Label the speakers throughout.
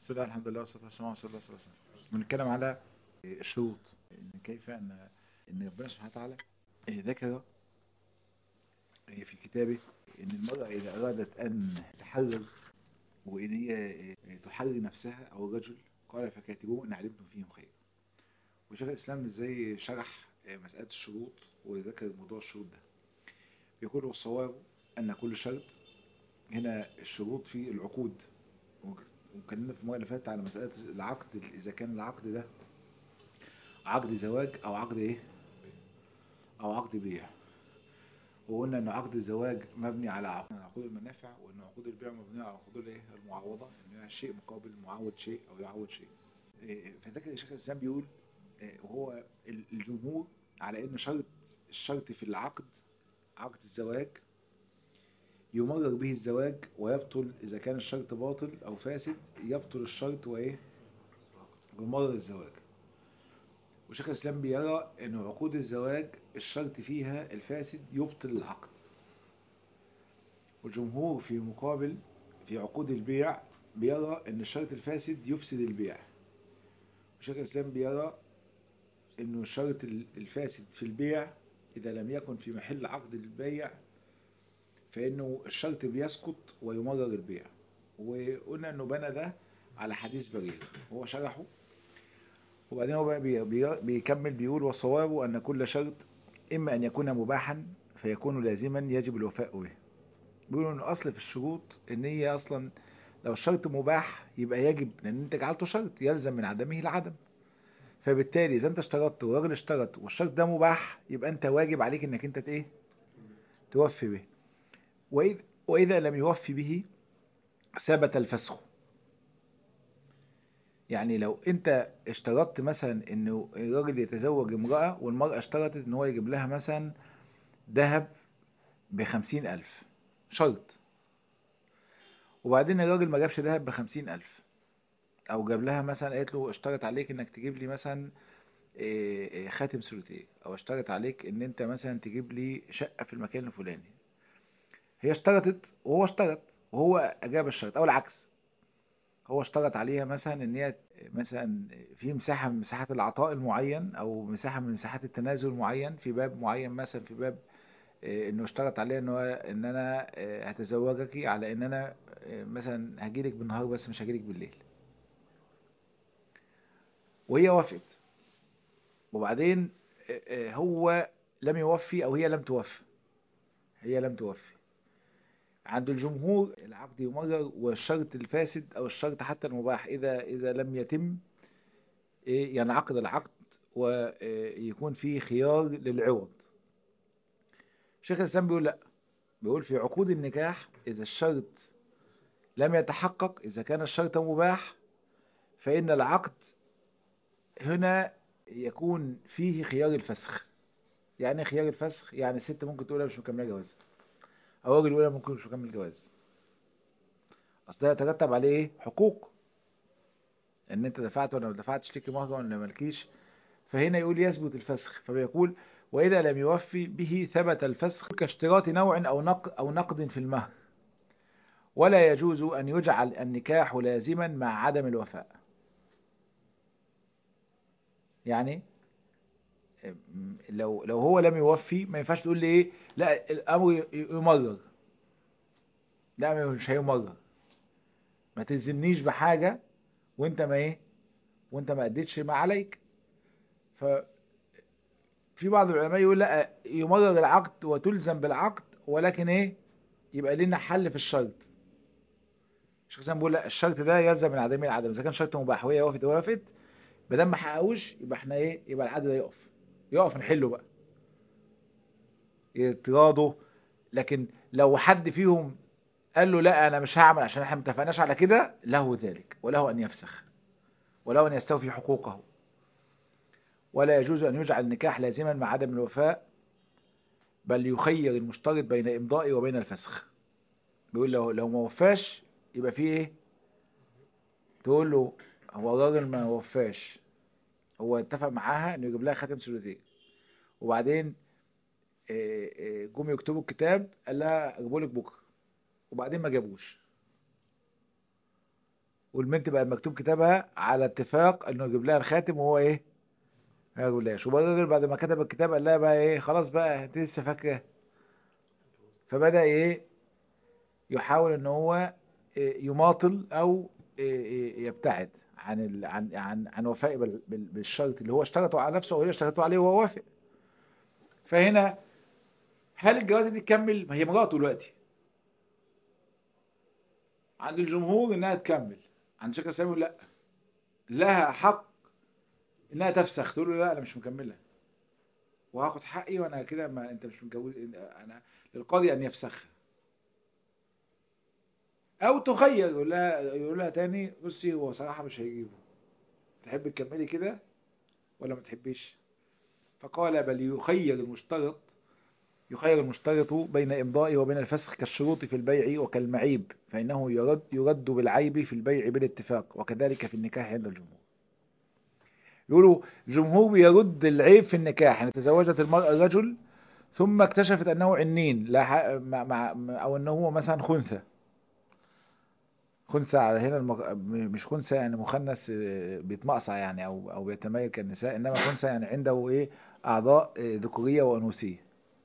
Speaker 1: بسم الله الحمد لله والصلاه والسلام على رسول الله صلى الله عليه وسلم بنتكلم على الشروط ان كيف ان ان ربنا سبحانه وتعالى ذكر في كتابه ان المرأة اذا ارادت ان تحرر وان هي تحرر نفسها او الرجل قال فكاتبوه ان علمتم فيهم خير وشيخ الاسلام ازاي شرح مسألة الشروط وذكر موضوع الشروط ده بيقول والصواب ان كل شرط هنا الشروط في العقود وكلمنا في المره اللي فاتت على مسألة العقد إذا كان العقد ده عقد زواج أو عقد إيه أو عقد بيع وقلنا إن عقد الزواج مبني على عقود المنافع وإن عقود البيع مبنية على عقود الإيه المعوضة إن شيء مقابل معوض شيء أو يعوض شيء فذكر الشيخ الإسلام بيقول وهو الجمهور على إن شرط الشرط في العقد عقد الزواج يمرر به الزواج ويبطل إذا كان الشرط باطل أو فاسد يبطل الشرط وإيه بمرر الزواج وشيخ الإسلام بيرى أن عقود الزواج الشرط فيها الفاسد يبطل العقد والجمهور في مقابل في عقود البيع بيرى أن الشرط الفاسد يفسد البيع وشيخ الإسلام بيرى أن الشرط الفاسد في البيع إذا لم يكن في محل عقد البيع فإنه الشرط بيسقط ويمرر البيع وقلنا أنه بنى ده على حديث برير هو شرحه وبعدين هو بقى بيكمل بيقول وصوابه أن كل شرط إما أن يكون مباحا فيكون لازما يجب الوفاء به بيقولوا أنه أصل في الشروط أن هي أصلا لو الشرط مباح يبقى يجب لأن أنت جعلته شرط يلزم من عدمه العدم فبالتالي إذا أنت اشترطت والراجل اشترط والشرط ده مباح يبقى أنت واجب عليك أنك أنت إيه توفي به وإذا لم يوفي به ثبت الفسخ يعني لو انت اشترطت مثلا انه الراجل يتزوج امرأة والمرأة اشترطت ان هو يجيب لها مثلا ذهب بخمسين الف شرط وبعدين الراجل ما جابش ذهب بخمسين الف او جاب لها مثلا قالت له اشترط عليك انك تجيب لي مثلا خاتم سلوتيه او اشترط عليك ان انت مثلا تجيب لي شقة في المكان الفلاني هي اشترطت وهو اشترط وهو اجاب الشرط او العكس هو اشترط عليها مثلا ان هي مثلا في مساحه من مساحات العطاء المعين او مساحه من مساحات التنازل المعين في باب معين مثلا في باب انه اشترط عليها ان هو ان انا هتزوجك على ان انا مثلا هجيلك بالنهار بس مش هجيلك بالليل وهي وافقت وبعدين هو لم يوفي او هي لم توفي هي لم توفي عند الجمهور العقد يمرر والشرط الفاسد او الشرط حتى المباح اذا اذا لم يتم ينعقد العقد ويكون فيه خيار للعوض شيخ الاسلام بيقول لا بيقول في عقود النكاح اذا الشرط لم يتحقق اذا كان الشرط مباح فان العقد هنا يكون فيه خيار الفسخ يعني خيار الفسخ يعني الست ممكن تقول مش مكمله جوازها او الراجل يقول ممكن مش مكمل جواز اصل ده يترتب عليه ايه حقوق ان انت دفعت ولا ما دفعتش ليك مهر ولا مالكيش فهنا يقول يثبت الفسخ فبيقول واذا لم يوفي به ثبت الفسخ كاشتراط نوع او نقد او نقد في المهر ولا يجوز ان يجعل النكاح لازما مع عدم الوفاء يعني لو لو هو لم يوفي ما ينفعش تقول لي ايه لا الامر يمرر لا مش هيمرر ما تلزمنيش بحاجه وانت ما ايه وانت ما اديتش ما عليك ف في بعض العلماء يقول لا يمرر العقد وتلزم بالعقد ولكن ايه يبقى لنا حل في الشرط الشيخ زي بيقول لا الشرط ده يلزم من عدم العدم اذا كان شرط مباح وهي وافت وافت ما دام ما حققوش يبقى احنا ايه يبقى العقد ده يقف يقف نحله بقى يتراضوا لكن لو حد فيهم قال له لا انا مش هعمل عشان احنا متفقناش على كده له ذلك وله ان يفسخ وله ان يستوفي حقوقه ولا يجوز ان يجعل النكاح لازما مع عدم الوفاء بل يخير المشترط بين امضائه وبين الفسخ بيقول لو لو ما وفاش يبقى فيه ايه تقول له هو الراجل ما وفاش هو اتفق معاها انه يجيب لها خاتم سلوتيه وبعدين جم يكتبوا الكتاب قال لها اجيبه لك بكره وبعدين ما جابوش والبنت بقى مكتوب كتابها على اتفاق انه يجيب لها الخاتم وهو ايه ما يقولهاش وبعدين بعد ما كتب الكتاب قال لها بقى ايه خلاص بقى انت لسه فاكره فبدأ ايه يحاول ان هو إيه يماطل او إيه إيه يبتعد عن ال... عن عن عن وفاء بال... بال... بالشرط اللي هو اشترطه على نفسه وهي اشترطه عليه وهو وافق فهنا هل الجواز دي تكمل ما هي مراته دلوقتي عند الجمهور انها تكمل عند شيخ الاسلام لا لها حق انها تفسخ تقول له لا انا مش مكمله وهاخد حقي وانا كده ما انت مش متجوز انا للقاضي ان يفسخها او تخيل يقول لها يقول لها تاني بصي هو صراحه مش هيجيبه تحب تكملي كده ولا ما تحبيش فقال بل يخيل المشترط يخيل المشترط بين إمضائه وبين الفسخ كالشروط في البيع وكالمعيب فإنه يرد, يرد بالعيب في البيع بالاتفاق وكذلك في النكاح عند الجمهور يقولوا الجمهور بيرد العيب في النكاح يعني تزوجت المرأة الرجل ثم اكتشفت أنه عنين لا مع مع أو أنه هو مثلا خنثى خنثى على هنا المغ... مش خنثى يعني مخنث بيتمقصع يعني أو أو بيتميل كالنساء إنما خنثى يعني عنده إيه أعضاء ذكورية وأنوثية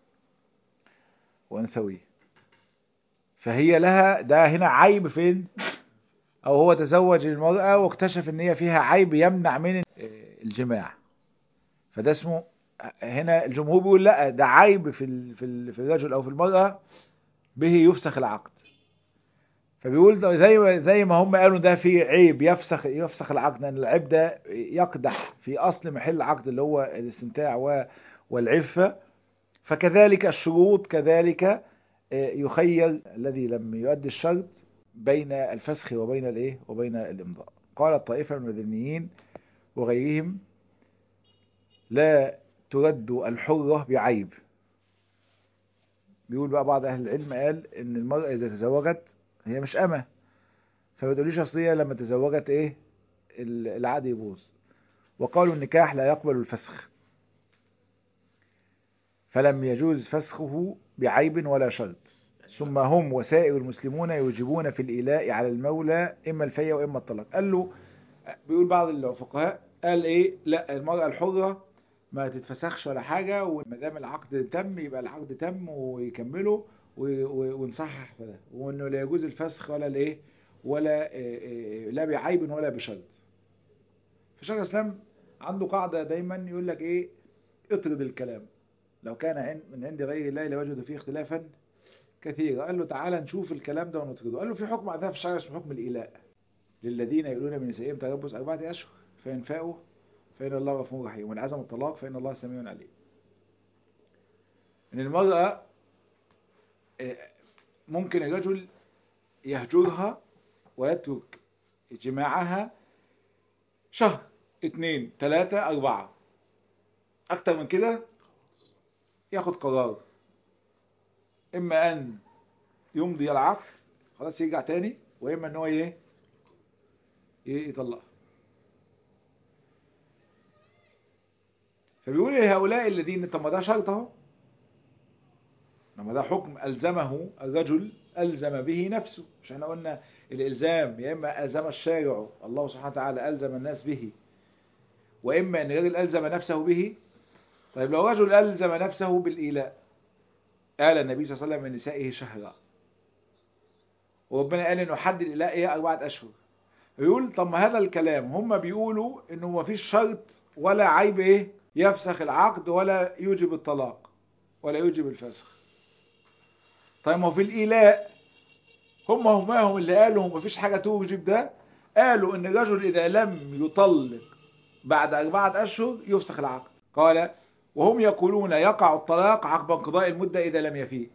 Speaker 1: وأنثوية فهي لها ده هنا عيب فين أو هو تزوج المرأة واكتشف إن هي فيها عيب يمنع من الجماع فده اسمه هنا الجمهور بيقول لا ده عيب في ال... في, ال... في الرجل أو في المرأة به يفسخ العقد فبيقول زي ما زي ما هم قالوا ده في عيب يفسخ يفسخ العقد لان العيب ده يقدح في اصل محل العقد اللي هو الاستمتاع و... والعفه فكذلك الشروط كذلك يخيل الذي لم يؤدي الشرط بين الفسخ وبين الايه وبين الامضاء قال الطائفه من المدنيين وغيرهم لا ترد الحره بعيب بيقول بقى بعض اهل العلم قال ان المراه اذا تزوجت هي مش أمة فما تقوليش أصل هي لما تزوجت إيه العقد يبوظ وقالوا النكاح لا يقبل الفسخ فلم يجوز فسخه بعيب ولا شرط ثم هم وسائر المسلمون يوجبون في الإيلاء على المولى إما الفية وإما الطلاق قال له بيقول بعض الفقهاء قال إيه لا المرأة الحرة ما تتفسخش ولا حاجة وما دام العقد تم يبقى العقد تم ويكمله ونصحح في ده وانه لا يجوز الفسخ ولا الايه ولا لا بعيب ولا بشرط فشيخ الاسلام عنده قاعده دايما يقول لك ايه اطرد الكلام لو كان من عند غير الله لوجدوا فيه اختلافا كثيرا قال له تعالى نشوف الكلام ده ونطرده قال له في حكم عندنا في الشرع اسمه حكم الايلاء للذين يقولون من نسائهم تربص اربعه اشهر فان فاءوا فان الله غفور رحيم ومن عزم الطلاق فان الله سميع عليم ان المراه ممكن الرجل يهجرها ويترك جماعها شهر اتنين تلاتة اربعة اكتر من كده ياخد قرار اما ان يمضي العقد خلاص يرجع تاني واما ان هو ايه يطلقها فبيقول هؤلاء الذين طب ما ده شرط اهو لما ده حكم ألزمه الرجل ألزم به نفسه مش احنا قلنا الإلزام يا إما ألزم الشارع الله سبحانه وتعالى ألزم الناس به وإما أن الرجل ألزم نفسه به طيب لو رجل ألزم نفسه بالإيلاء قال النبي صلى الله عليه وسلم من نسائه شهرا وربنا قال إنه حد الإيلاء إيه أربعة أشهر يقول طب ما هذا الكلام هم بيقولوا إنه ما فيش شرط ولا عيب إيه يفسخ العقد ولا يوجب الطلاق ولا يوجب الفسخ طيب ما في الإيلاء هم هم هم اللي قالوا ما فيش حاجة توجب ده قالوا ان الرجل اذا لم يطلق بعد اربعة اشهر يفسخ العقد قال وهم يقولون يقع الطلاق عقب انقضاء المدة اذا لم يفيء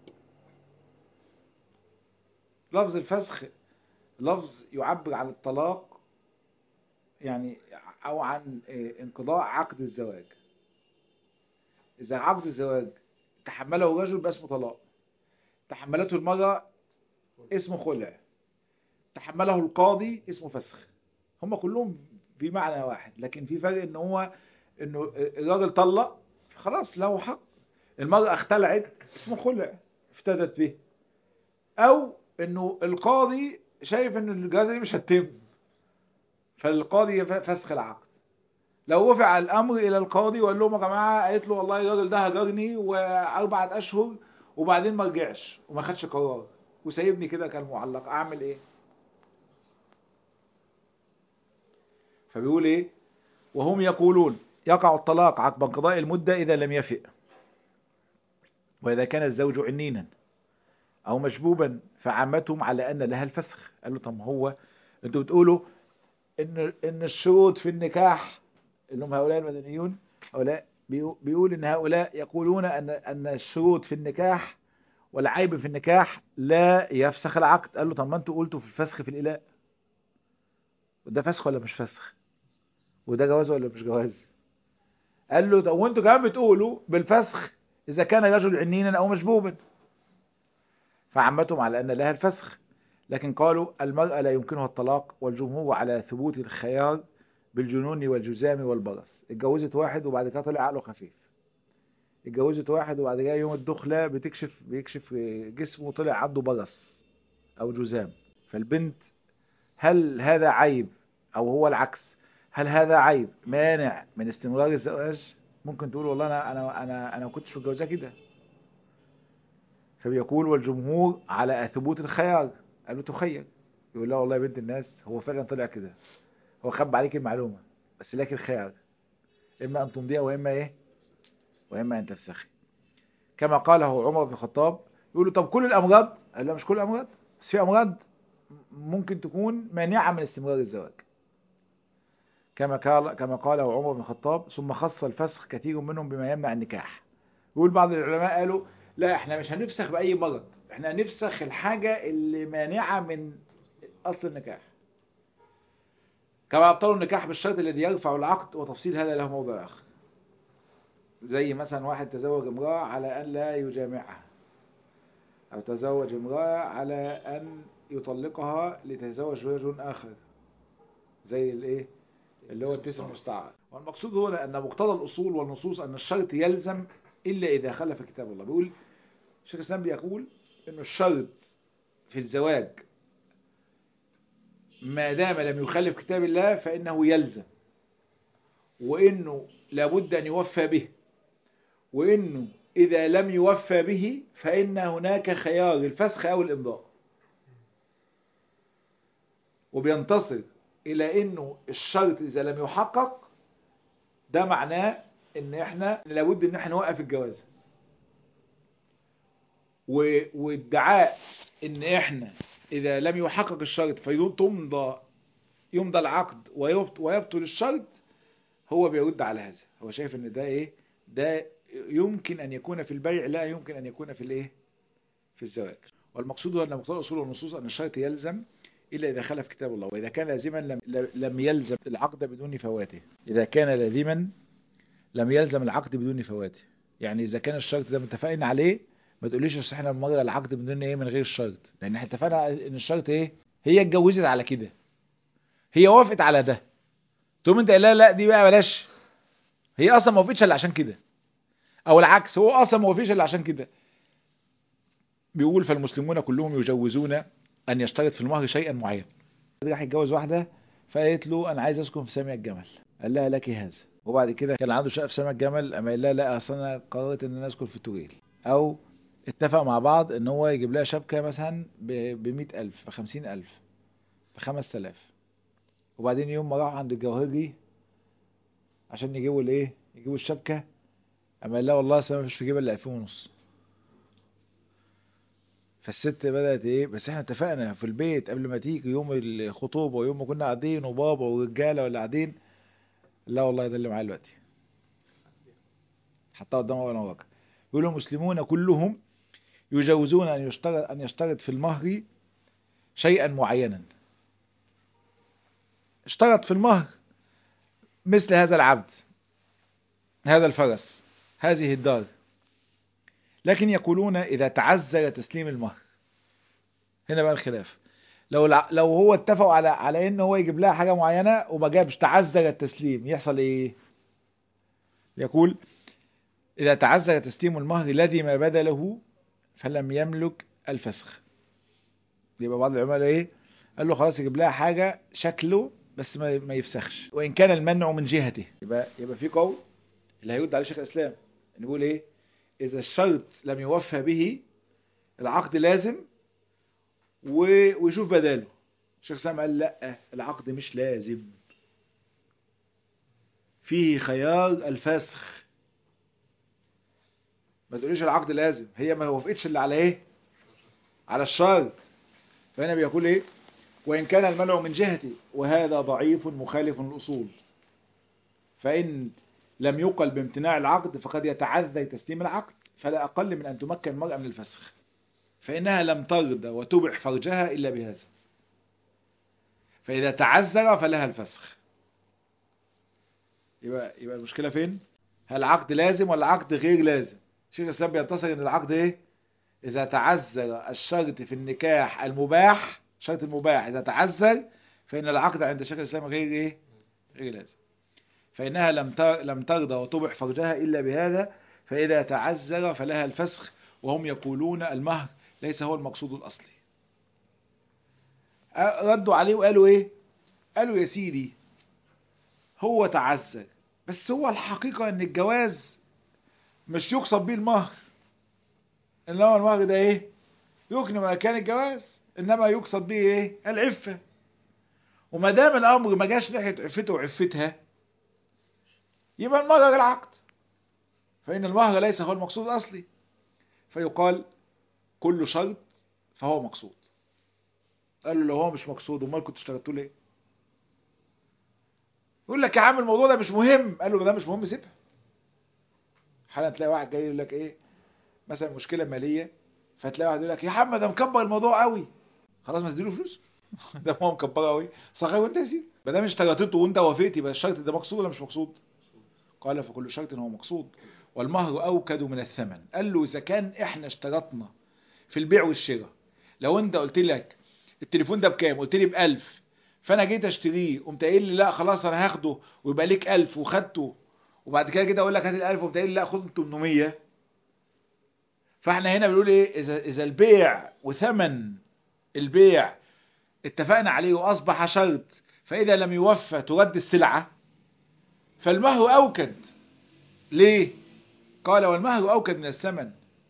Speaker 1: لفظ الفسخ لفظ يعبر عن الطلاق يعني او عن انقضاء عقد الزواج اذا عقد الزواج تحمله الرجل باسمه طلاق تحملته المرأة اسمه خلع تحمله القاضي اسمه فسخ هم كلهم في معنى واحد لكن في فرق ان هو انه الراجل طلق خلاص له حق المرأة اختلعت اسمه خلع افتدت به او انه القاضي شايف ان الجوازة دي مش هتتم فالقاضي فسخ العقد لو رفع الامر الى القاضي وقال لهم يا جماعه قالت له والله الراجل ده هجرني واربعه اشهر وبعدين ما رجعش وما خدش قرار وسايبني كده كالمعلق اعمل ايه فبيقول ايه وهم يقولون يقع الطلاق عقب انقضاء المدة إذا لم يفئ وإذا كان الزوج عنينا أو مشبوبا فعمتهم على أن لها الفسخ قال له طب هو أنتوا بتقولوا إن إن الشروط في النكاح اللي هم هؤلاء المدنيون هؤلاء بيقول إن هؤلاء يقولون أن أن الشروط في النكاح والعيب في النكاح لا يفسخ العقد قال له طب ما أنتوا قلتوا في الفسخ في الإلاء وده فسخ ولا مش فسخ وده جواز ولا مش جواز قال له طب وانتوا كمان بتقولوا بالفسخ اذا كان رجل عنينا او مشبوبا فعمتهم على ان لها الفسخ لكن قالوا المرأة لا يمكنها الطلاق والجمهور على ثبوت الخيار بالجنون والجزام والبرص اتجوزت واحد وبعد كده طلع عقله خفيف اتجوزت واحد وبعد كده يوم الدخلة بتكشف بيكشف جسمه طلع عنده برص او جزام فالبنت هل هذا عيب او هو العكس هل هذا عيب مانع من استمرار الزواج ممكن تقول والله انا انا انا انا ما كنتش متجوزاه كده فبيقول والجمهور على ثبوت الخيار قال له تخيل يقول لا والله يا بنت الناس هو فعلا طلع كده هو خب عليك المعلومه بس لك الخيار اما ان تمضيها واما ايه واما ان تفسخي كما قاله عمر بن الخطاب يقول له طب كل الامراض قال لا مش كل الامراض بس في امراض ممكن تكون مانعه من استمرار الزواج كما قال كما قاله عمر بن الخطاب ثم خص الفسخ كثير منهم بما يمنع النكاح يقول بعض العلماء قالوا لا احنا مش هنفسخ بأي مرض احنا هنفسخ الحاجة اللي مانعة من أصل النكاح كما أبطلوا النكاح بالشرط الذي يرفع العقد وتفصيل هذا له موضع آخر زي مثلا واحد تزوج امرأة على أن لا يجامعها أو تزوج امرأة على أن يطلقها لتزوج رجل آخر زي الايه اللي هو التسع المستعار والمقصود هنا أن مقتضى الأصول والنصوص أن الشرط يلزم إلا إذا خلف كتاب الله بيقول الشيخ الإسلام بيقول أن الشرط في الزواج ما دام لم يخالف كتاب الله فإنه يلزم وإنه لابد أن يوفى به وإنه إذا لم يوفى به فإن هناك خيار الفسخ أو الإمضاء وبينتصر إلى إنه الشرط إذا لم يحقق ده معناه إن إحنا لابد إن إحنا نوقف الجواز وادعاء إن إحنا إذا لم يحقق الشرط فتمضى يمضى العقد ويبطل الشرط هو بيرد على هذا هو شايف إن ده إيه ده يمكن أن يكون في البيع لا يمكن أن يكون في الإيه في الزواج والمقصود هو أن مقتضى أصول النصوص أن الشرط يلزم إلا إذا خلف كتاب الله وإذا كان لازما لم, لم يلزم العقد بدون فواته إذا كان لازما لم يلزم العقد بدون فواته يعني إذا كان الشرط ده متفقين عليه ما تقوليش اصل احنا بنمرر العقد بدون ايه من غير الشرط لان احنا اتفقنا ان الشرط ايه هي اتجوزت على كده هي وافقت على ده تقوم انت لا لا دي بقى بلاش هي اصلا ما وافقتش الا عشان كده او العكس هو اصلا ما وافقش الا عشان كده بيقول فالمسلمون كلهم يجوزون ان يشترط في المهر شيئا معين راح يتجوز واحده فقالت له انا عايز اسكن في سامع الجمل قال لها لك هذا وبعد كده كان عنده شقه في سامع الجمل اما قال لها لا اصل انا قررت ان انا اسكن في التويل او اتفق مع بعض ان هو يجيب لها شبكة مثلا ب 100000 ب 50000 ب 5000 وبعدين يوم ما راحوا عند الجوهري عشان يجيبوا الايه يجيبوا الشبكة اما قال لها والله اصل مفيش في جيبها الا 2000 ونص فالست بدأت ايه بس احنا اتفقنا في البيت قبل ما تيجي يوم الخطوبة ويوم ما كنا قاعدين وبابا ورجالة ولا قاعدين لا والله ده اللي معايا دلوقتي حطها قدامها وانا واقع يقول المسلمون كلهم يجوزون أن يشترط, أن يشترط في المهر شيئا معينا اشترط في المهر مثل هذا العبد هذا الفرس هذه الدار لكن يقولون إذا تعذر تسليم المهر هنا بقى الخلاف لو لو هو اتفقوا على على ان هو يجيب لها حاجه معينه وما جابش تعذر التسليم يحصل ايه يقول إذا تعذر تسليم المهر الذي ما بدله فلم يملك الفسخ يبقى بعض العلماء ايه قال له خلاص يجيب لها حاجة شكله بس ما ما يفسخش وان كان المنع من جهته يبقى يبقى في قول اللي هيرد عليه شيخ الاسلام نقول ايه اذا الشرط لم يوفى به العقد لازم و- ويشوف بداله الشيخ الاسلام قال لا العقد مش لازم فيه خيار الفسخ ما تقوليش العقد لازم هي ما وافقتش اللي على ايه على الشرط فهنا بيقول ايه وإن كان المنع من جهتي وهذا ضعيف مخالف للأصول فإن لم يقل بامتناع العقد فقد يتعذر تسليم العقد فلا أقل من أن تمكن المرأة من الفسخ فإنها لم ترد وتبح فرجها إلا بهذا فإذا تعذر فلها الفسخ يبقى, يبقى المشكلة فين هل العقد لازم ولا عقد غير لازم شيخ الإسلام بينتصر أن العقد إيه إذا تعذر الشرط في النكاح المباح شرط المباح إذا تعذر فإن العقد عند شيخ الإسلام غير إيه غير لازم فإنها لم تر- لم ترضى وتبح فرجها إلا بهذا فإذا تعذر فلها الفسخ وهم يقولون المهر ليس هو المقصود الأصلي أ- ردوا عليه وقالوا إيه قالوا يا سيدي هو تعذر بس هو الحقيقة أن الجواز مش يقصد بيه المهر إنما المهر ده إيه يكن مكان الجواز إنما يقصد به إيه العفة وما دام الأمر ما جاش ناحية عفته وعفتها يبقى المهر غير العقد فإن المهر ليس هو المقصود الأصلي فيقال كل شرط فهو مقصود قال له لو هو مش مقصود امال كنت اشتغلتوا ليه يقول لك يا عم الموضوع ده مش مهم قال له ده مش مهم سيبها حالا تلاقي واحد جاي يقول لك ايه مثلا مشكله ماليه فتلاقي واحد يقول لك يا عم ده مكبر الموضوع قوي خلاص ما تديله فلوس ده هو مكبر قوي صغير وانت يا سيدي ما دام اشترطته وانت وافقت يبقى الشرط ده مقصود ولا مش مقصود قال فكل شرط هو مقصود والمهر اوكد من الثمن قال له اذا كان احنا اشترطنا في البيع والشراء لو انت قلت لك التليفون ده بكام قلت لي بألف فانا جيت اشتريه قمت قايل لي لا خلاص انا هاخده ويبقى ليك ألف وخدته وبعد كده كده اقول لك هات الألف وقمت قايل لي لا خد 800 فاحنا هنا بنقول ايه اذا اذا البيع وثمن البيع اتفقنا عليه واصبح شرط فاذا لم يوفى ترد السلعه فالمهر اوكد ليه قال والمهر اوكد من الثمن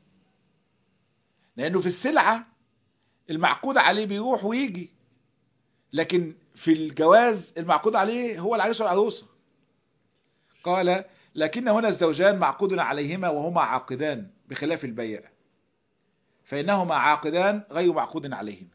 Speaker 1: لانه في السلعه المعقود عليه بيروح ويجي لكن في الجواز المعقود عليه هو العريس والعروسه قال لكن هنا الزوجان معقود عليهما وهما عاقدان بخلاف البيع فإنهما عاقدان غير معقود عليهما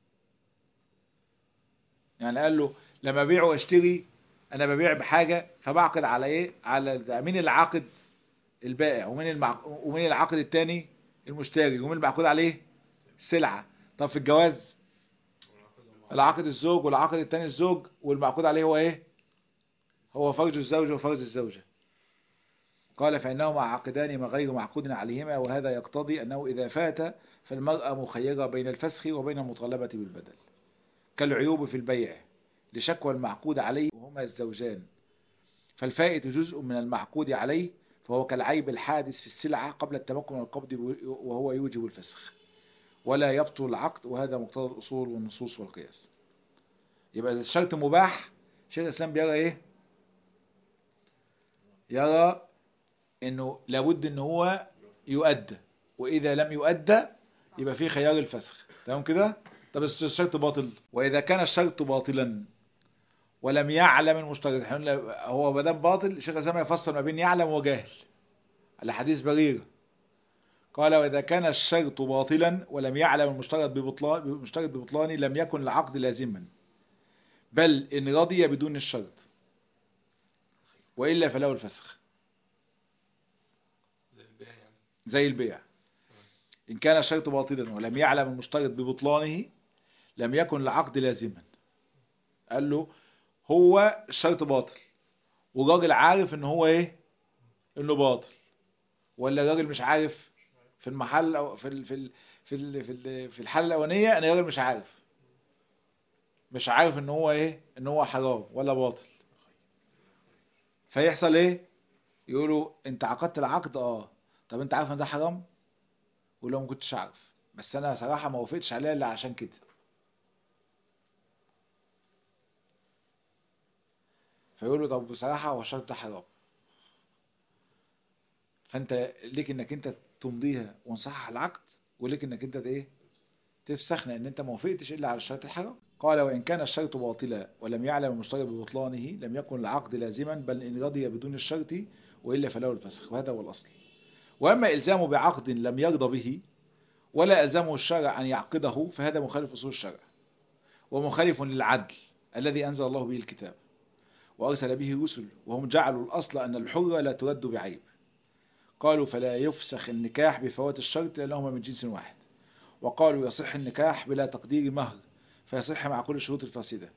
Speaker 1: يعني قال له لما بيع واشتري انا ببيع بحاجة فبعقد على ايه على مين العاقد البائع ومين المع... ومين العاقد التاني المشتري ومين المعقود عليه السلعة طب في الجواز العاقد الزوج والعاقد التاني الزوج والمعقود عليه هو ايه هو فرج الزوج وفرج الزوجة قال فإنهما عاقدان ما غير معقود عليهما وهذا يقتضي أنه إذا فات فالمرأة مخيرة بين الفسخ وبين المطالبة بالبدل كالعيوب في البيع لشكوى المعقود عليه وهما الزوجان فالفائت جزء من المعقود عليه فهو كالعيب الحادث في السلعة قبل التمكن من القبض وهو يوجب الفسخ ولا يبطل العقد وهذا مقتضى الأصول والنصوص والقياس يبقى إذا الشرط مباح شيخ الإسلام بيرى إيه يرى إنه لابد إن هو يؤدى وإذا لم يؤدى يبقى فيه خيار الفسخ تمام كده طب الشرط باطل وإذا كان الشرط باطلا ولم يعلم المشترط هو ما دام باطل الشيخ الإسلام يفصل ما بين يعلم وجاهل على حديث بريرة قال وإذا كان الشرط باطلا ولم يعلم المشترط ببطلان المشترط ببطلان لم يكن العقد لازما بل إن رضي بدون الشرط وإلا فله الفسخ زي البيع إن كان الشرط باطلا ولم يعلم المشترط ببطلانه لم يكن العقد لازما قال له هو الشرط باطل والراجل عارف ان هو ايه انه باطل ولا الراجل مش عارف في المحل او في ال في ال في ال في, ال في الحاله الاولانيه ان الراجل مش عارف مش عارف ان هو ايه ان هو حرام ولا باطل فيحصل ايه يقولوا انت عقدت العقد اه طب انت عارف ان ده حرام ولو ما كنتش عارف بس انا صراحه ما وافقتش عليها الا عشان كده فيقول له طب بصراحة هو الشرط ده حرام فانت ليك انك انت تمضيها ونصحح العقد وليك انك انت ايه تفسخ لان انت ما وافقتش الا على الشرط الحرام قال وان كان الشرط باطلا ولم يعلم المشتري ببطلانه لم يكن العقد لازما بل ان رضي بدون الشرط والا فله الفسخ وهذا هو الاصل واما الزامه بعقد لم يرضى به ولا الزمه الشرع ان يعقده فهذا مخالف اصول الشرع ومخالف للعدل الذي انزل الله به الكتاب وارسل به رسل وهم جعلوا الاصل ان الحره لا ترد بعيب قالوا فلا يفسخ النكاح بفوات الشرط لأنهما من جنس واحد وقالوا يصح النكاح بلا تقدير مهر فيصح مع كل الشروط الفاسدة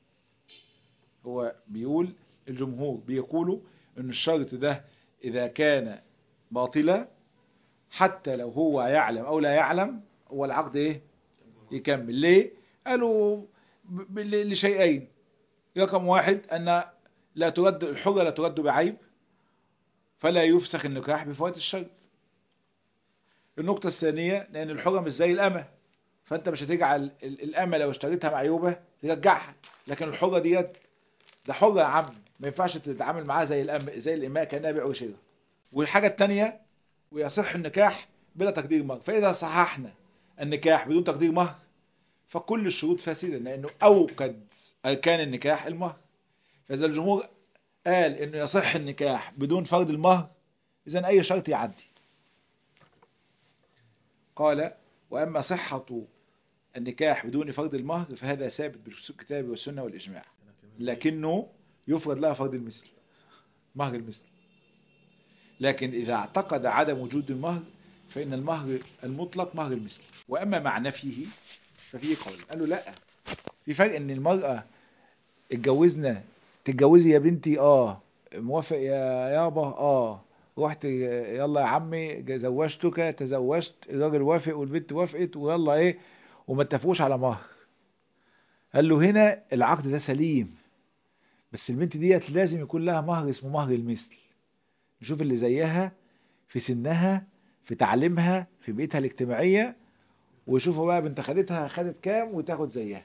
Speaker 1: هو بيقول الجمهور بيقولوا ان الشرط ده اذا كان باطلا حتى لو هو يعلم او لا يعلم هو العقد ايه يكمل ليه قالوا ب- ب- لشيئين رقم واحد ان لا ترد الحرة لا ترد بعيب فلا يفسخ النكاح بفوات الشرط النقطة الثانية لأن الحرة مش زي الأمة فأنت مش هتجعل ال- الأمة لو اشتريتها معيوبة ترجعها لكن الحرة ديت ده حرة يا عم ما ينفعش تتعامل معاها زي الأم زي الإماء كأنها بيع وشراء والحاجة الثانية ويصح النكاح بلا تقدير مهر فإذا صححنا النكاح بدون تقدير مهر فكل الشروط فاسدة لأنه أوكد أركان النكاح المهر فإذا الجمهور قال انه يصح النكاح بدون فرض المهر اذا اي شرط يعدي قال واما صحة النكاح بدون فرض المهر فهذا ثابت بالكتاب والسنة والاجماع لكنه يفرض لها فرض المثل مهر المثل لكن اذا اعتقد عدم وجود المهر فان المهر المطلق مهر المثل واما مع نفيه ففيه قول قالوا لا في فرق ان المرأة اتجوزنا تتجوزي يا بنتي اه موافق يا يابا اه رحت يلا يا عمي زوجتك تزوجت الراجل وافق والبنت وافقت ويلا ايه وما اتفقوش على مهر قال له هنا العقد ده سليم بس البنت ديت لازم يكون لها مهر اسمه مهر المثل نشوف اللي زيها في سنها في تعليمها في بيئتها الاجتماعية ويشوفوا بقى بنت خالتها خدت كام وتاخد زيها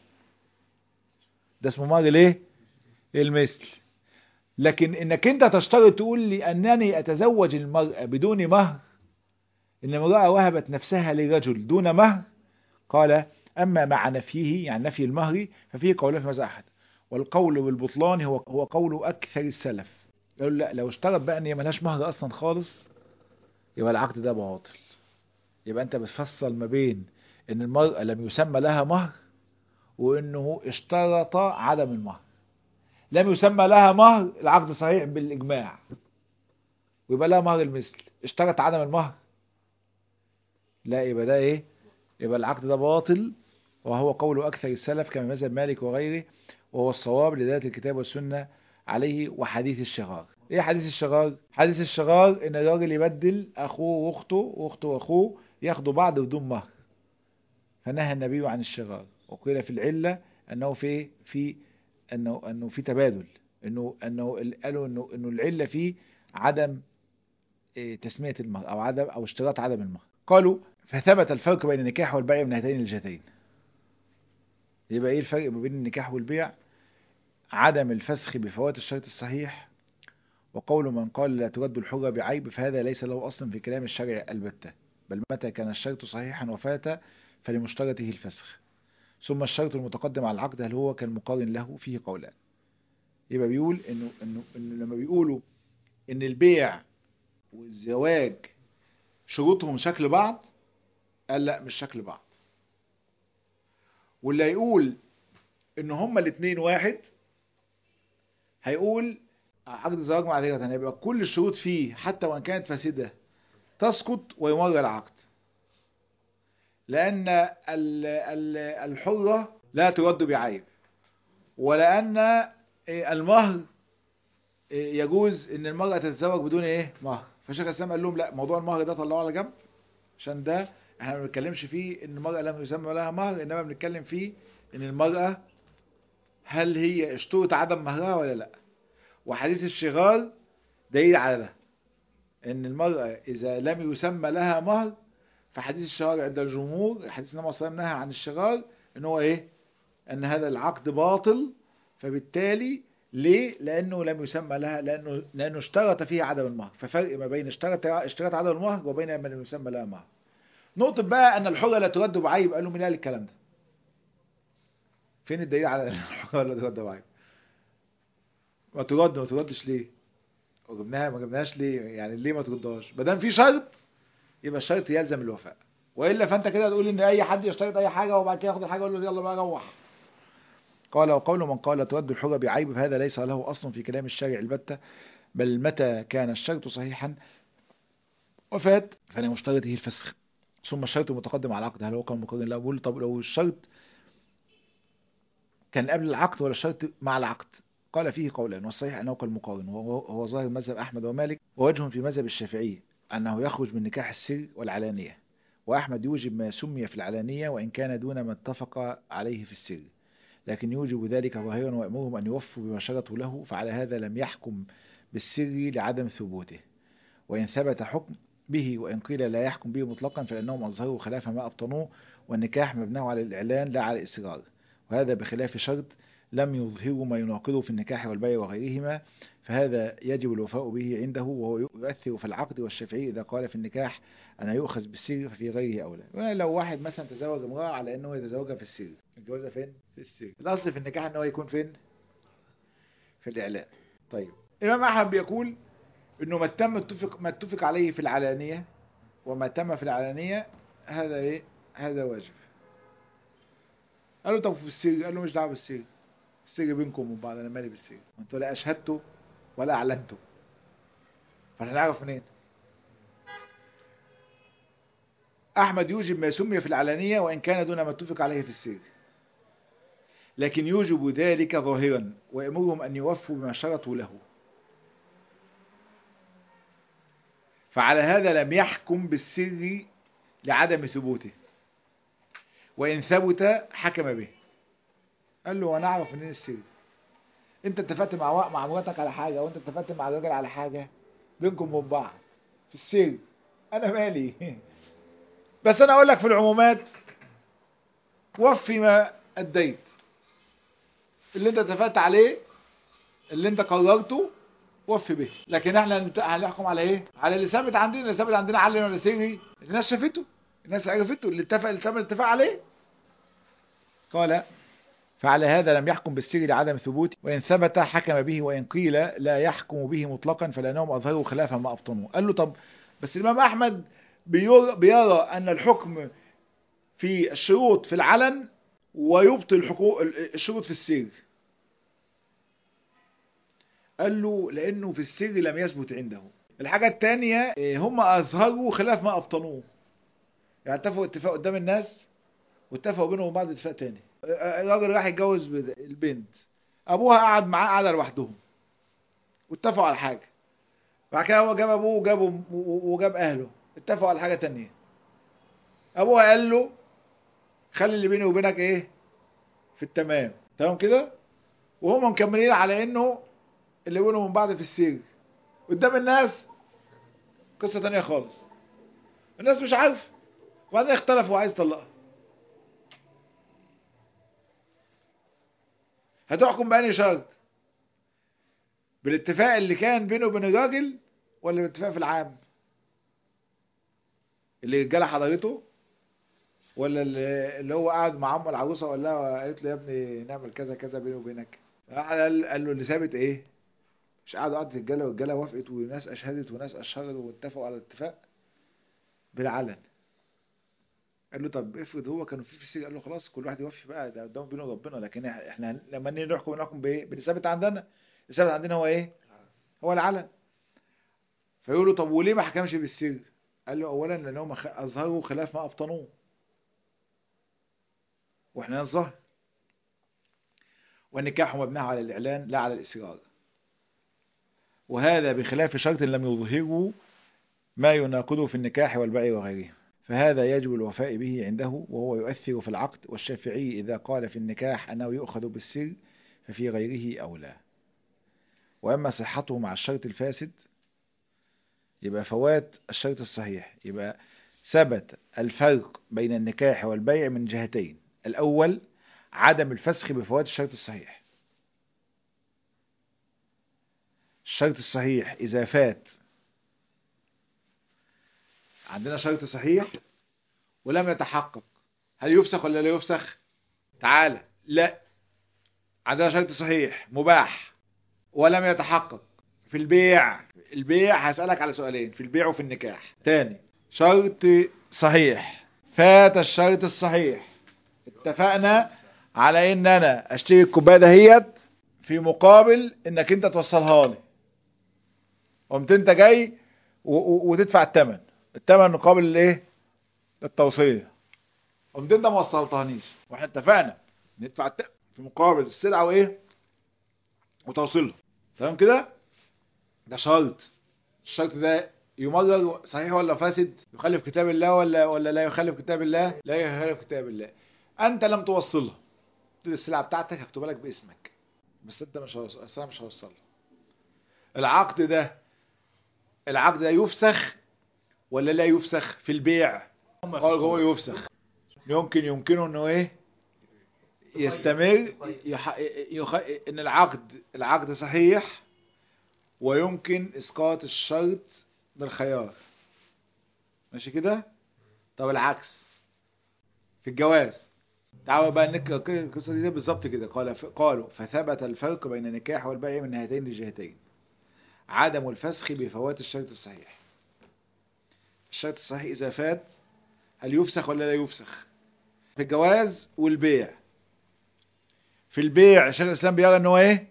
Speaker 1: ده اسمه مهر الايه المثل لكن انك انت تشترط تقول لي انني اتزوج المرأة بدون مهر ان امرأة وهبت نفسها لرجل دون مهر قال اما مع نفيه يعني نفي المهر ففيه قولان في مذهب احد والقول بالبطلان هو هو قول اكثر السلف قالوا لا لو اشترط بقى ان هي ملهاش مهر اصلا خالص يبقى العقد ده باطل يبقى انت بتفصل ما بين ان المرأة لم يسمى لها مهر وانه اشترط عدم المهر لم يسمى لها مهر العقد صحيح بالإجماع ويبقى لها مهر المثل اشترط عدم المهر لا يبقى ده ايه يبقى العقد ده باطل وهو قول أكثر السلف كما مذهب مالك وغيره وهو الصواب لذات الكتاب والسنة عليه وحديث الشغار ايه حديث الشغار حديث الشغار ان الراجل يبدل اخوه واخته واخته واخوه ياخدوا بعض بدون مهر فنهى النبي عن الشغار وقيل في العلة انه في في انه انه في تبادل انه انه ال- قالوا انه انه العله فيه عدم إيه، تسميه المهر او عدم او اشتراط عدم المهر قالوا فثبت الفرق بين النكاح والبيع من هاتين الجهتين يبقى ايه الفرق ما بين النكاح والبيع عدم الفسخ بفوات الشرط الصحيح وقول من قال لا ترد الحرة بعيب فهذا ليس له أصل في كلام الشرع البتة بل متى كان الشرط صحيحا وفات فلمشترطه الفسخ ثم الشرط المتقدم على العقد هل هو كالمقارن له فيه قولان يبقى بيقول انه انه انه لما بيقولوا ان البيع والزواج شروطهم شكل بعض قال لا مش شكل بعض واللي هيقول ان هما الاثنين واحد هيقول عقد الزواج مع ذلك هيبقى كل الشروط فيه حتى وان كانت فاسده تسقط ويمر العقد لأن ال- ال- الحرة لا ترد بعيب ولأن المهر يجوز ان المرأة تتزوج بدون ايه مهر فشيخ الاسلام قال لهم لا موضوع المهر ده طلعوه على جنب عشان ده احنا ما بنتكلمش فيه ان المرأة لم يسمى لها مهر انما بنتكلم فيه ان المرأة هل هي اشترط عدم مهرها ولا لا وحديث الشغار دليل على ده ان المرأة اذا لم يسمى لها مهر فحديث الشغار عند الجمهور حديث النبي صلى الله عليه وسلم نهى عن الشغار ان هو ايه ان هذا العقد باطل فبالتالي ليه لانه لم يسمى لها لانه لانه اشترط فيها عدم المهر ففرق ما بين اشترط اشتراط عدم المهر وبين ما لم يسمى لها مهر نقطة بقى ان الحرة لا ترد بعيب قالوا مين قال الكلام ده فين الدليل على ان الحرة لا ترد بعيب ما ترد ما تردش ليه وجبناها ما جبناهاش ليه يعني ليه ما تردهاش ما دام في شرط يبقى الشرط يلزم الوفاء والا فانت كده تقول ان اي حد يشترط اي حاجه وبعد كده ياخد الحاجه يقول له يلا بقى روح قال وقول من قال ترد الحرة بعيب فهذا ليس له اصل في كلام الشارع البتة بل متى كان الشرط صحيحا وفات فلمشترطه الفسخ ثم الشرط المتقدم على العقد هل هو كان مقرن لا بقول طب لو الشرط كان قبل العقد ولا الشرط مع العقد قال فيه قولان والصحيح انه كالمقارن وهو هو ظاهر مذهب احمد ومالك ووجه في مذهب الشافعي انه يخرج من نكاح السر والعلانيه واحمد يوجب ما سمي في العلانيه وان كان دون ما اتفق عليه في السر لكن يوجب ذلك ظاهرا ويأمرهم أن يوفوا بما شرطوا له فعلى هذا لم يحكم بالسر لعدم ثبوته وإن ثبت حكم به وإن قيل لا يحكم به مطلقا فإنهم أظهروا خلاف ما أبطنوه والنكاح مبناه على الإعلان لا على الإصرار وهذا بخلاف شرط لم يظهروا ما يناقضه في النكاح والبيع وغيرهما فهذا يجب الوفاء به عنده وهو يؤثر في العقد والشافعي إذا قال في النكاح أنا يؤخذ بالسر ففي غيره أولى لو واحد مثلا تزوج امرأة على أنه يتزوجها في السر الجوازة فين؟ في السر الأصل في النكاح أنه يكون فين؟ في الإعلان طيب الإمام أحمد بيقول أنه ما تم اتفق ما اتفق عليه في العلانية وما تم في العلانية هذا إيه؟ هذا واجب قال له طب في السر قال له مش دعوه بالسر السر بينكم وبين بعض انا مالي بالسر انتوا لا اشهدتوا ولا اعلنتوا فاحنا نعرف منين احمد يوجب ما سمي في العلانيه وان كان دون ما اتفق عليه في السر لكن يوجب ذلك ظاهرا ويأمرهم أن يوفوا بما شرطوا له فعلى هذا لم يحكم بالسر لعدم ثبوته وإن ثبت حكم به قال له وانا اعرف منين السر انت اتفقت مع مع مراتك على حاجه وانت اتفقت مع الراجل على حاجه بينكم وبين بعض في السر انا مالي بس انا اقول لك في العمومات وفي ما اديت اللي انت اتفقت عليه اللي انت قررته وفي به لكن احنا هنحكم على ايه على اللي ثابت عندنا اللي ثابت عندنا علن ولا سري الناس شافته الناس عرفته اللي اتفق اللي ثابت الاتفاق عليه قال فعلى هذا لم يحكم بالسر لعدم ثبوته وإن ثبت حكم به وإن قيل لا يحكم به مطلقا فلأنهم أظهروا خلافا ما أبطنوا قال له طب بس الإمام أحمد بيرى, بيرى أن الحكم في الشروط في العلن ويبطل الحقوق الشروط في السر قال له لأنه في السر لم يثبت عنده الحاجة الثانية هم أظهروا خلاف ما أبطنوه يعني اتفقوا اتفاق قدام الناس واتفقوا بينهم وبعض اتفاق تاني الراجل راح يتجوز البنت ابوها قعد معاه قعده لوحدهم واتفقوا على حاجه بعد كده هو جاب ابوه وجاب وجاب اهله اتفقوا على حاجه تانية ابوها قال له خلي اللي بيني وبينك ايه في التمام تمام كده وهم مكملين على انه اللي بينهم من بعض في السر قدام الناس قصه تانية خالص الناس مش عارفه وبعدين اختلفوا وعايز يطلقها هتحكم بأني شرط بالاتفاق اللي كان بينه وبين الراجل ولا بالاتفاق في العام اللي الرجاله حضرته ولا اللي هو قاعد مع ام العروسه وقال لها قالت له يا ابني نعمل كذا كذا بيني وبينك قال, قال له اللي ثابت ايه مش قعدوا قعدت الرجاله والرجاله وافقت وناس اشهدت وناس اشهدوا واتفقوا على الاتفاق بالعلن قال له طب افرض هو كانوا في في السجن قال له خلاص كل واحد يوفي بقى ده قدام بينه وبينه لكن احنا لما نيجي نحكم نحكم بايه بالثابت عندنا الثابت عندنا هو ايه هو العلن فيقول له طب وليه ما حكمش بالسر قال له اولا لانهم اظهروا خلاف ما ابطنوه واحنا الظهر والنكاح مبناه على الاعلان لا على الاصرار وهذا بخلاف شرط لم يظهروا ما يناقضه في النكاح والبيع وغيره فهذا يجب الوفاء به عنده وهو يؤثر في العقد والشافعي إذا قال في النكاح أنه يؤخذ بالسر ففي غيره أولى وأما صحته مع الشرط الفاسد يبقى فوات الشرط الصحيح يبقى ثبت الفرق بين النكاح والبيع من جهتين الأول عدم الفسخ بفوات الشرط الصحيح الشرط الصحيح إذا فات عندنا شرط صحيح ولم يتحقق هل يفسخ ولا لا يفسخ تعالى لا عندنا شرط صحيح مباح ولم يتحقق في البيع البيع هسألك على سؤالين في البيع وفي النكاح تاني شرط صحيح فات الشرط الصحيح اتفقنا على ان انا اشتري الكوبايه دهيت في مقابل انك انت توصلها لي قمت انت جاي و- و- وتدفع الثمن الثمن مقابل الايه التوصيل قمت انت ما وصلتهانيش واحنا اتفقنا ندفع الت... في مقابل السلعه وايه وتوصيلها تمام كده ده شرط الشرط ده يمرر صحيح ولا فاسد يخالف كتاب الله ولا ولا لا يخالف كتاب الله لا يخالف كتاب الله انت لم توصلها قلت لي السلعه بتاعتك هكتبها لك باسمك بس انت مش هوصل اصل انا مش هوصلها العقد ده العقد ده يفسخ ولا لا يفسخ في البيع قال هو يفسخ يمكن يمكنه انه ايه يستمر يح... يخ... ان العقد العقد صحيح ويمكن اسقاط الشرط بالخيار ماشي كده طب العكس في الجواز تعالوا بقى نقرا كده القصه دي بالظبط كده قال ف... قالوا فثبت الفرق بين النكاح والبيع من هاتين الجهتين عدم الفسخ بفوات الشرط الصحيح الشرط الصحيح اذا فات هل يفسخ ولا لا يفسخ في الجواز والبيع في البيع شيخ الاسلام بيرى ان هو ايه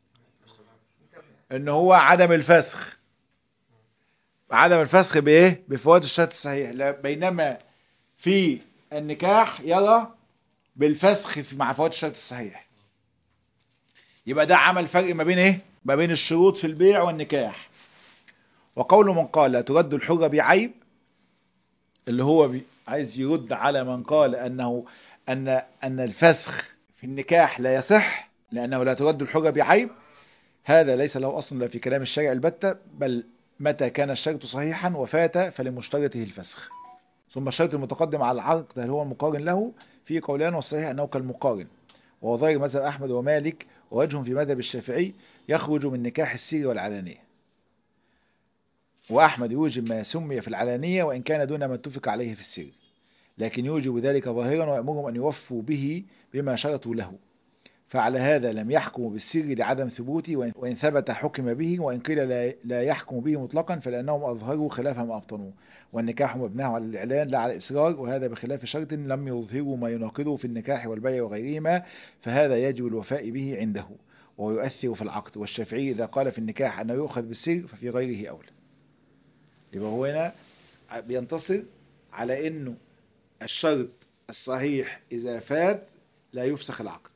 Speaker 1: ان هو عدم الفسخ عدم الفسخ بايه بفوات الشرط الصحيح لا بينما في النكاح يرى بالفسخ في مع فوات الشرط الصحيح يبقى ده عمل فرق ما بين ايه ما بين الشروط في البيع والنكاح وقول من قال لا ترد الحرة بعيب اللي هو بي عايز يرد على من قال انه ان ان الفسخ في النكاح لا يصح لانه لا ترد الحرة بعيب هذا ليس له اصل لا في كلام الشرع البتة بل متى كان الشرط صحيحا وفات فلمشترطه الفسخ ثم الشرط المتقدم على العقد هل هو المقارن له في قولان والصحيح انه كالمقارن وهو ظاهر مذهب احمد ومالك ووجه في مذهب الشافعي يخرج من نكاح السر والعلانية وأحمد يوجب ما سمي في العلانية وإن كان دون ما اتفق عليه في السر لكن يوجب ذلك ظاهرا ويأمرهم أن يوفوا به بما شرطوا له فعلى هذا لم يحكموا بالسر لعدم ثبوته وإن ثبت حكم به وإن قيل لا, لا يحكم به مطلقا فلأنهم أظهروا خلاف ما أبطنوه والنكاح مبناه على الإعلان لا على الإصرار وهذا بخلاف شرط لم يظهروا ما يناقضه في النكاح والبيع وغيرهما فهذا يجب الوفاء به عنده وهو يؤثر في العقد والشافعي إذا قال في النكاح أنه يؤخذ بالسر ففي غيره أولى يبقى هو هنا بينتصر على أنه الشرط الصحيح إذا فات لا يفسخ العقد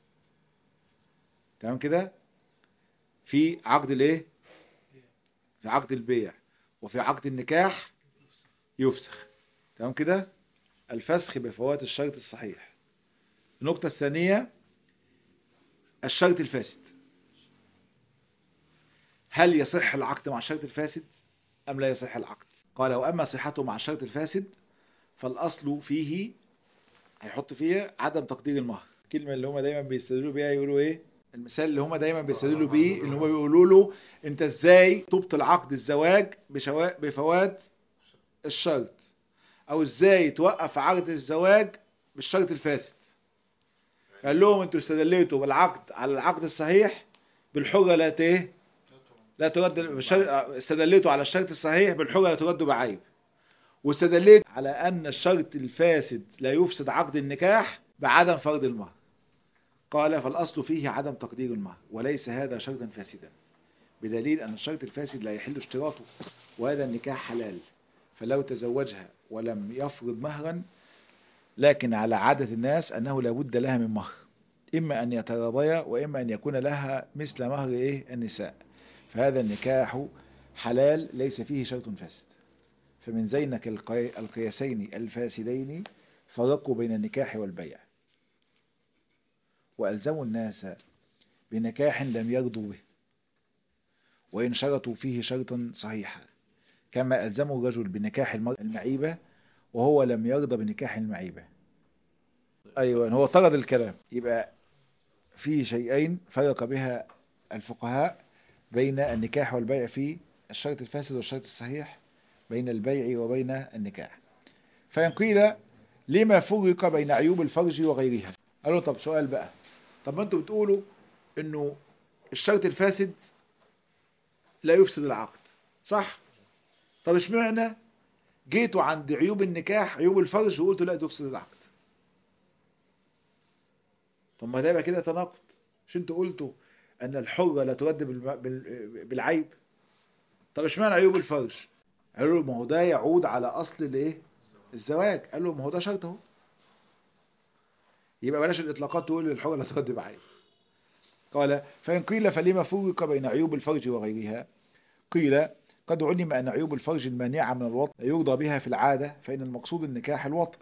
Speaker 1: تمام كده في عقد الايه في عقد البيع وفي عقد النكاح يفسخ تمام كده الفسخ بفوات الشرط الصحيح النقطة الثانية الشرط الفاسد هل يصح العقد مع الشرط الفاسد أم لا يصح العقد قال وأما صحته مع الشرط الفاسد فالأصل فيه هيحط فيه عدم تقدير المهر الكلمة اللي هم دايما بيستدلوا بيها يقولوا ايه المثال اللي هم دايما بيستدلوا بيه اللي هم بيقولوا له انت ازاي تبطل عقد الزواج بشوا... بفوات الشرط او ازاي توقف عقد الزواج بالشرط الفاسد قال لهم انتوا استدليتوا بالعقد على العقد الصحيح بالحرة لا ايه لا ترد بالشرط... استدليتوا على الشرط الصحيح بالحرة لا ترد بعيب واستدليت على ان الشرط الفاسد لا يفسد عقد النكاح بعدم فرض المهر قال فالأصل فيه عدم تقدير المهر وليس هذا شرطا فاسدا بدليل أن الشرط الفاسد لا يحل اشتراطه وهذا النكاح حلال فلو تزوجها ولم يفرض مهرا لكن على عادة الناس أنه لا بد لها من مهر إما أن يتراضيا وإما أن يكون لها مثل مهر إيه النساء فهذا النكاح حلال ليس فيه شرط فاسد فمن زينك القياسين الفاسدين فرقوا بين النكاح والبيع وألزموا الناس بنكاح لم يرضوا به وإن شرطوا فيه شرطا صحيحا كما ألزموا الرجل بنكاح المرأة المعيبة وهو لم يرضى بنكاح المعيبة أيوة هو طرد الكلام يبقى في شيئين فرق بها الفقهاء بين النكاح والبيع في الشرط الفاسد والشرط الصحيح بين البيع وبين النكاح فإن قيل لما فرق بين عيوب الفرج وغيرها قالوا طب سؤال بقى طب ما انتوا بتقولوا انه الشرط الفاسد لا يفسد العقد صح طب اشمعنى جيتوا عند عيوب النكاح عيوب الفرج وقلتوا لا تفسد العقد طب ما ده يبقى كده تناقض مش انتوا قلتوا ان الحرة لا ترد بالم- بال- بالعيب طب اشمعنى عيوب الفرج قالوا له ما هو ده يعود على اصل الايه الزواج قال له ما هو ده شرط اهو يبقى بلاش الاطلاقات تقول الحرة لا ترد بعيب قال فإن قيل فلما فرق بين عيوب الفرج وغيرها قيل قد علم أن عيوب الفرج المانعة من الوطء يرضى بها في العادة فإن المقصود النكاح الوطء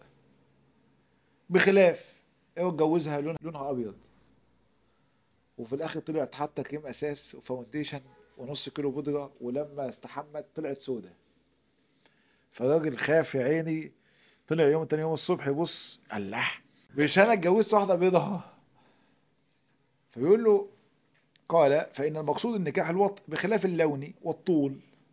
Speaker 1: بخلاف هو اتجوزها لون- لونها أبيض وفي الآخر طلعت حاطة كريم أساس وفاونديشن ونص كيلو بودرة ولما استحمت طلعت سودة فالراجل خاف يا عيني طلع يوم تاني يوم الصبح يبص الله مش أنا اتجوزت واحدة بيضة فبيقول له قال فإن المقصود النكاح الوطء بخلاف اللون والطول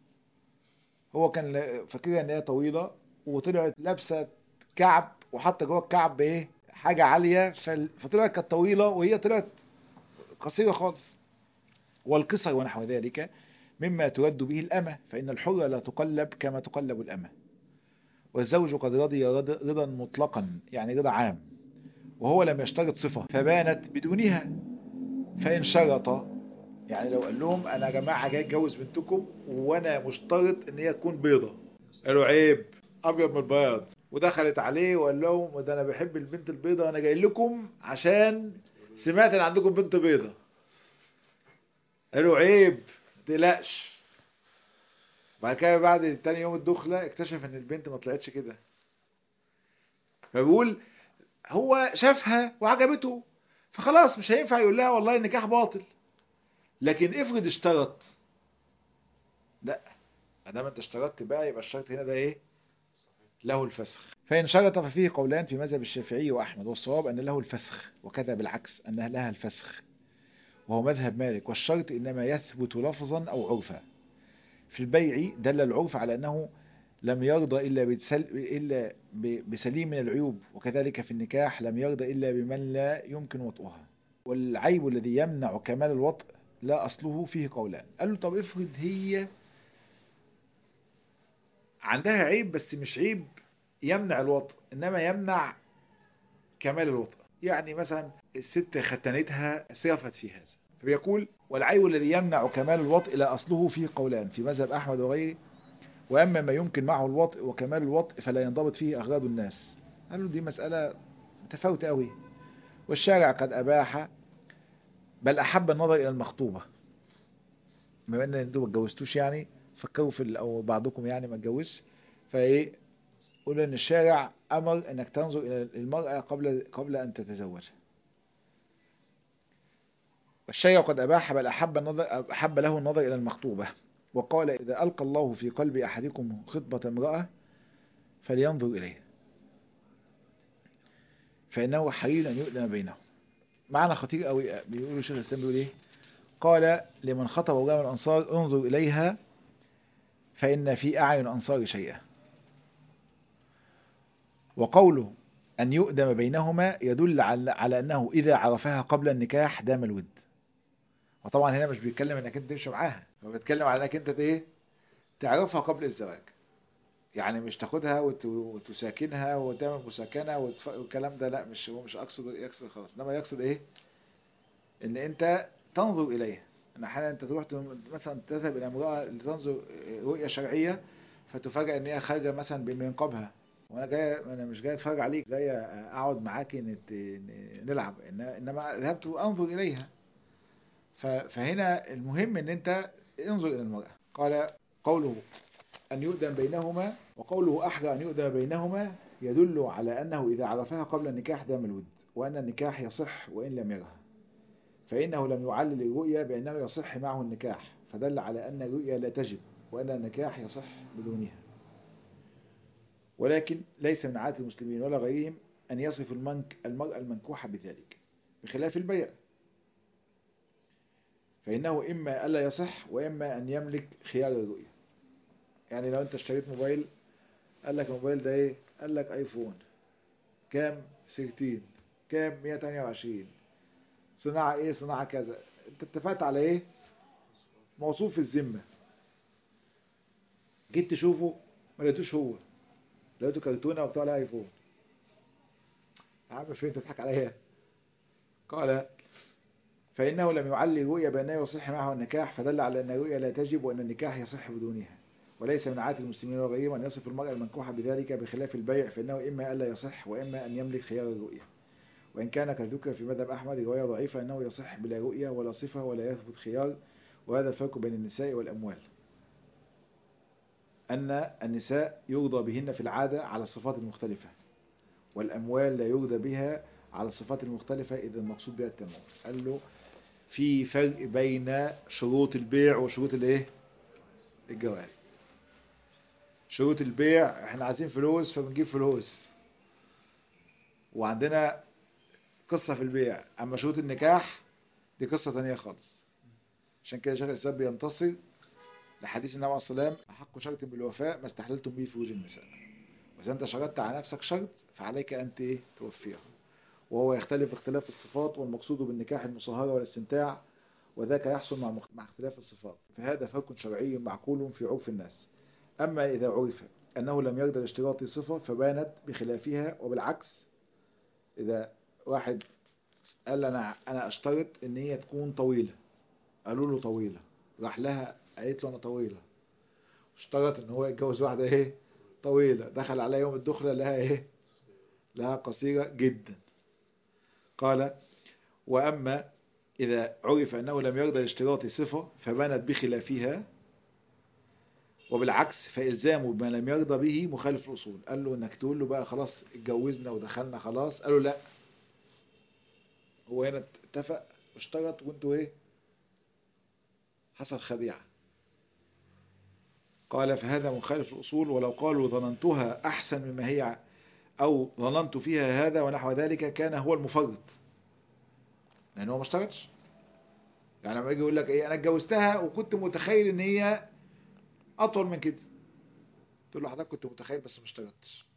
Speaker 1: هو كان فاكرها ان هي طويلة وطلعت لابسة كعب وحاطه جوه الكعب ايه حاجة عالية فال- فطلعت كانت طويلة وهي طلعت قصيرة خالص والقصر ونحو ذلك مما ترد به الأمة فإن الحرة لا تقلب كما تقلب الأمة والزوج قد رضي رض- رضا مطلقا يعني رضا عام وهو لم يشترط صفة فبانت بدونها فإن شرط يعني لو قال لهم أنا يا جماعة جاي أتجوز بنتكم وأنا مشترط إن هي تكون بيضة قالوا عيب أبيض من البياض ودخلت عليه وقال لهم ده أنا بحب البنت البيضة وأنا جاي لكم عشان سمعت إن عندكم بنت بيضة قالوا عيب ما تقلقش بعد كده بعد تاني يوم الدخلة اكتشف ان البنت ما طلعتش كده فبيقول هو شافها وعجبته فخلاص مش هينفع يقول لها والله النكاح باطل لكن افرض اشترط لا ما دام انت اشترطت بقى يبقى الشرط هنا ده ايه له الفسخ فإن شرط ففيه قولان في مذهب الشافعي وأحمد والصواب أن له الفسخ وكذا بالعكس أن لها الفسخ وهو مذهب مالك والشرط إنما يثبت لفظا أو عرفا في البيع دل العرف على أنه لم يرضى إلا, بسل... إلا ب- بسليم من العيوب وكذلك في النكاح لم يرضى إلا بمن لا يمكن وطئها والعيب الذي يمنع كمال الوطء لا أصله فيه قولان قال له طب افرض هي عندها عيب بس مش عيب يمنع الوطء إنما يمنع كمال الوطء يعني مثلا الست ختنتها سرفت في هذا فبيقول والعيب الذي يمنع كمال الوطء لا أصله فيه قولان في مذهب أحمد وغيره وأما ما يمكن معه الوطء وكمال الوطء فلا ينضبط فيه أغراض الناس قال له دي مسألة متفاوتة قوي والشارع قد أباح بل أحب النظر إلى المخطوبة بما أن انتوا ما اتجوزتوش يعني فكروا في ال- أو بعضكم يعني ما اتجوزش فإيه قول أن الشارع أمر أنك تنظر إلى المرأة قبل قبل أن تتزوج والشيء قد أباح بل أحب, النظر أحب له النظر إلى المخطوبة وقال إذا ألقى الله في قلب أحدكم خطبة امرأة فلينظر إليه فإنه حري أن يؤذن بينهم معنى خطير قوي بيقولوا الشيخ الإسلام بيقول إيه قال لمن خطب رجال الأنصار انظر إليها فإن في أعين الأنصار شيئا وقوله أن يؤدم بينهما يدل على على أنه إذا عرفها قبل النكاح دام الود وطبعا هنا مش بيتكلم انك انت تمشي معاها هو بيتكلم على انك انت ايه تعرفها قبل الزواج يعني مش تاخدها وت- وتساكنها وتعمل مساكنه وتف- والكلام ده لا مش هو مش اقصد يقصد خالص انما يقصد ايه ان انت تنظر اليها ان احيانا انت تروح تم- مثلا تذهب الى امراه لتنظر رؤيه شرعيه فتفاجئ ان هي خارجه مثلا بمنقبها وانا جاي انا مش جاي اتفرج عليك جاي اقعد معاكي نت- ن- نلعب إن- انما ذهبت انظر اليها ف- فهنا المهم ان انت انظر الى المرأة قال قوله ان يؤذن بينهما وقوله احرى ان يؤذن بينهما يدل على انه اذا عرفها قبل النكاح دام الود وان النكاح يصح وان لم يرها فانه لم يعلل الرؤيا بانه يصح معه النكاح فدل على ان الرؤيا لا تجب وان النكاح يصح بدونها ولكن ليس من عادة المسلمين ولا غيرهم أن يصف المنك المرأة المنكوحة بذلك بخلاف البيع فإنه إما ألا يصح وإما أن يملك خيار الرؤية يعني لو أنت اشتريت موبايل قال لك الموبايل ده إيه قال لك آيفون كام 16 كام 128 صناعة إيه صناعة كذا أنت اتفقت على إيه موصوف في الذمة جيت تشوفه ما لقيتوش هو لقيته كرتونه وبتاع عليها ايفون يا عم فين تضحك عليا قال فإنه لم يعلي رؤيا بأنه يصح معه النكاح فدل على أن الرؤيا لا تجب وأن النكاح يصح بدونها وليس من عادة المسلمين وغيرهم أن يصف المرأة المنكوحة بذلك بخلاف البيع فإنه إما ألا يصح وإما أن يملك خيار الرؤيا وإن كان قد ذكر في مذهب أحمد رواية ضعيفة أنه يصح بلا رؤيا ولا صفة ولا يثبت خيار وهذا الفرق بين النساء والأموال أن النساء يرضى بهن في العادة على الصفات المختلفة والأموال لا يرضى بها على الصفات المختلفة إذا المقصود بها التمام قال له في فرق بين شروط البيع وشروط الايه الجواز شروط البيع احنا عايزين فلوس فبنجيب فلوس وعندنا قصة في البيع اما شروط النكاح دي قصة تانية خالص عشان كده شيخ الاسلام بينتصر لحديث النبي عليه الصلاة والسلام أحق شرط بالوفاء ما استحللتم به فروج النساء وإذا أنت شرطت على نفسك شرط فعليك أن إيه توفيها وهو يختلف اختلاف الصفات والمقصود بالنكاح المصاهرة والاستمتاع وذاك يحصل مع مع اختلاف الصفات فهذا فرق شرعي معقول في عرف الناس أما إذا عرف أنه لم يقدر اشتراط صفة فبانت بخلافها وبالعكس إذا واحد قال أنا أنا أشترط إن هي تكون طويلة قالوا له طويلة راح لها قالت له أنا طويلة اشترط إن هو يتجوز واحدة إيه طويلة دخل عليها يوم الدخلة لها إيه لها قصيرة جدا قال وأما إذا عرف أنه لم يرضى اشتراط صفة فبانت بخلافها وبالعكس فإلزامه بما لم يرضى به مخالف الأصول قال له إنك تقول له بقى خلاص اتجوزنا ودخلنا خلاص قال له لا هو هنا اتفق واشترط وانتوا ايه حصل خديعة قال فهذا مخالف الأصول ولو قالوا ظننتها أحسن مما هي أو ظننت فيها هذا ونحو ذلك كان هو المفرط لأنه هو ما اشترطش يعني لما يجي يقول لك ايه انا اتجوزتها وكنت متخيل ان هي اطول من كده تقول له حضرتك كنت متخيل بس ما اشترطتش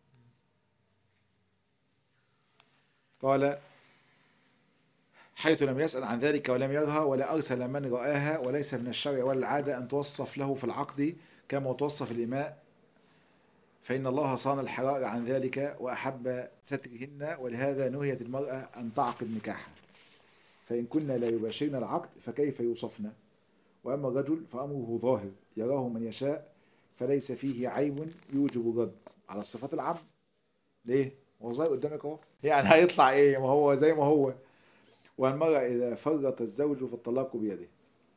Speaker 1: قال حيث لم يسأل عن ذلك ولم يرها ولا أرسل من رآها وليس من الشرع ولا العادة أن توصف له في العقد كما توصف الإماء فإن الله صان الحرائر عن ذلك وأحب سترهن ولهذا نهيت المرأة أن تعقد نكاحها فإن كنا لا يباشرن العقد فكيف يوصفن وأما الرجل فأمره ظاهر يراه من يشاء فليس فيه عيب يوجب الرد على الصفات العامة ليه؟ هو ظاهر قدامك اهو يعني هيطلع ايه ما هو زي ما هو والمرأة إذا فرط الزوج فالطلاق بيده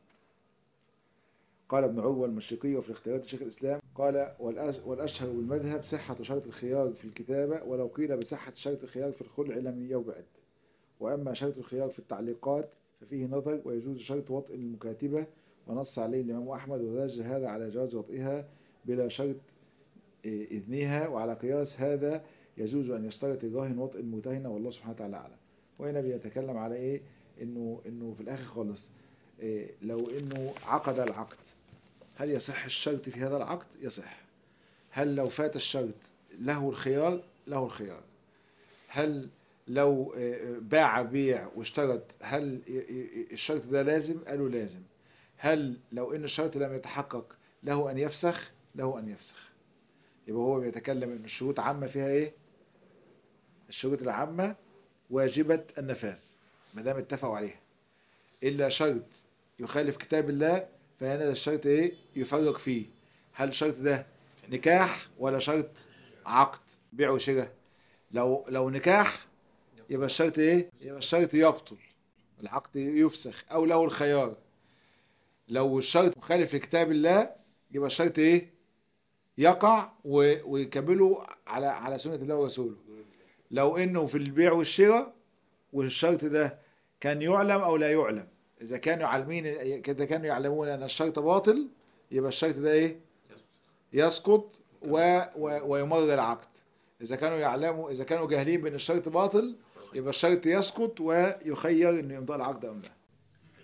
Speaker 1: قال ابن عروة المشرقي وفي اختيارات شيخ الإسلام قال والأشهر بالمذهب صحة شرط الخيار في الكتابة ولو قيل بصحة شرط الخيار في الخلع لم يوجد وأما شرط الخيار في التعليقات ففيه نظر ويجوز شرط وطء المكاتبة ونص عليه الإمام أحمد ودرج هذا على جواز وطئها بلا شرط إذنها وعلى قياس هذا يجوز أن يشترط الراهن وطئ المتهنة والله سبحانه وتعالى أعلم وهنا بيتكلم على إيه إنه, إنه في الآخر خالص إيه لو إنه عقد العقد هل يصح الشرط في هذا العقد يصح هل لو فات الشرط له الخيار له الخيار هل لو باع بيع واشترط هل الشرط ده لازم قالوا لازم هل لو ان الشرط لم يتحقق له ان يفسخ له ان يفسخ يبقى هو بيتكلم ان الشروط عامة فيها ايه الشروط العامة واجبة النفاذ ما دام اتفقوا عليها الا شرط يخالف كتاب الله فهنا الشرط ايه يفرق فيه هل الشرط ده نكاح ولا شرط عقد بيع وشراء لو لو نكاح يبقى الشرط ايه يبقى الشرط يبطل العقد يفسخ او له الخيار لو الشرط مخالف لكتاب الله يبقى الشرط ايه يقع ويكمله على على سنة الله ورسوله لو انه في البيع والشراء والشرط ده كان يعلم او لا يعلم اذا كانوا عالمين اذا كانوا يعلمون ان الشرط باطل يبقى الشرط ده ايه يسقط و... و... ويمر العقد اذا كانوا يعلموا اذا كانوا جاهلين بان الشرط باطل يبقى الشرط يسقط ويخير انه يمضي العقد ام لا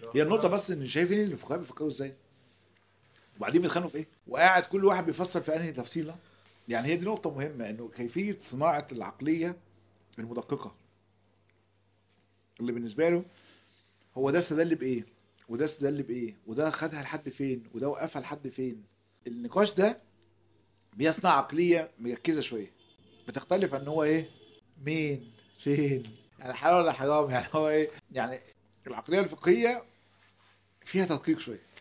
Speaker 1: هي النقطة بس ان شايفين ان الفقهاء بيفكروا ازاي وبعدين بيتخانقوا في ايه وقاعد كل واحد بيفسر في انهي تفصيلة يعني هي دي نقطة مهمة انه كيفية صناعة العقلية المدققة اللي بالنسبة له هو ده استدل بايه وده استدل بايه وده خدها لحد فين وده وقفها لحد فين النقاش ده بيصنع عقلية مركزة شوية بتختلف عن هو ايه مين فين يعني حلال ولا حرام يعني هو ايه يعني العقلية الفقهية فيها تدقيق شوية